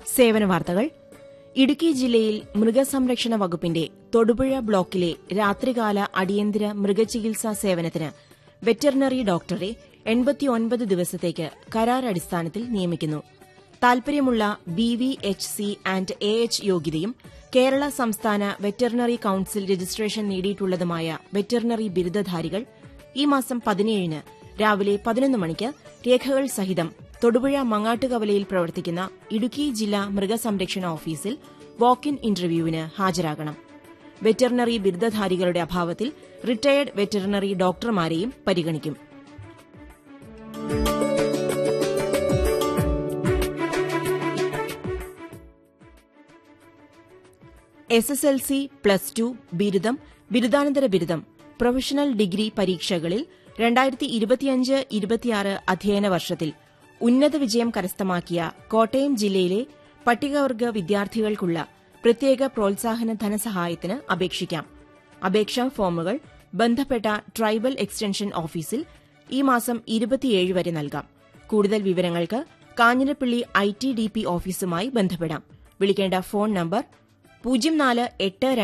സേവന വാർത്തകൾ ഇടുക്കി ജില്ലയിൽ മൃഗസംരക്ഷണ വകുപ്പിന്റെ തൊടുപുഴ ബ്ലോക്കിലെ രാത്രികാല അടിയന്തര മൃഗചികിത്സാ സേവനത്തിന് വെറ്ററിനറി ഡോക്ടറെ എൺപത്തിയൊൻപത് ദിവസത്തേക്ക് കരാർ അടിസ്ഥാനത്തിൽ നിയമിക്കുന്നു താൽപര്യമുള്ള B V H C and A H യോഗ്യതയും കേരള സംസ്ഥാന വെറ്ററിനറി കൌൺസിൽ രജിസ്ട്രേഷൻ നേടിയിട്ടുള്ളതുമായ വെറ്ററിനറി ബിരുദധാരികൾ ഈ മാസം പതിനേഴിന് രാവിലെ പതിനൊന്ന് മണിക്ക് രേഖകൾ സഹിതം തൊടുപുഴ മങ്ങാട്ടുകവലയിൽ പ്രവർത്തിക്കുന്ന ഇടുക്കി ജില്ലാ മൃഗസംരക്ഷണ ഓഫീസിൽ വാക്ക് ഇൻ ഇന്റർവ്യൂവിന് ഹാജരാകണം വെറ്ററിനറി ബിരുദധാരികളുടെ അഭാവത്തിൽ റിട്ടയർഡ് വെറ്ററിനറി ഡോക്ടർമാരെയും പരിഗണിക്കും S S L C plus two ബിരുദം ബിരുദാനന്തര ബിരുദം പ്രൊഫഷണൽ ഡിഗ്രി പരീക്ഷകളിൽ രണ്ടായിരത്തി ഇരുപത്തിയഞ്ച് ഇരുപത്തിയാറ് അധ്യയന വർഷത്തിൽ ഉന്നത വിജയം കരസ്ഥമാക്കിയ കോട്ടയം ജില്ലയിലെ പട്ടികവർഗ വിദ്യാർത്ഥികൾക്കുള്ള പ്രത്യേക പ്രോത്സാഹന ധനസഹായത്തിന് അപേക്ഷിക്കാം അപേക്ഷാ ഫോമുകൾ ബന്ധപ്പെട്ട ട്രൈബൽ എക്സ്റ്റൻഷൻ ഓഫീസിൽ ഈ മാസം ഇരുപത്തിയേഴ് വരെ നൽകാം കൂടുതൽ വിവരങ്ങൾക്ക് Kanjirappally I T D P ഓഫീസുമായി ബന്ധപ്പെടാം വിളിക്കേണ്ട ഫോൺ നമ്പർ പൂജ്യം നാല് എട്ട്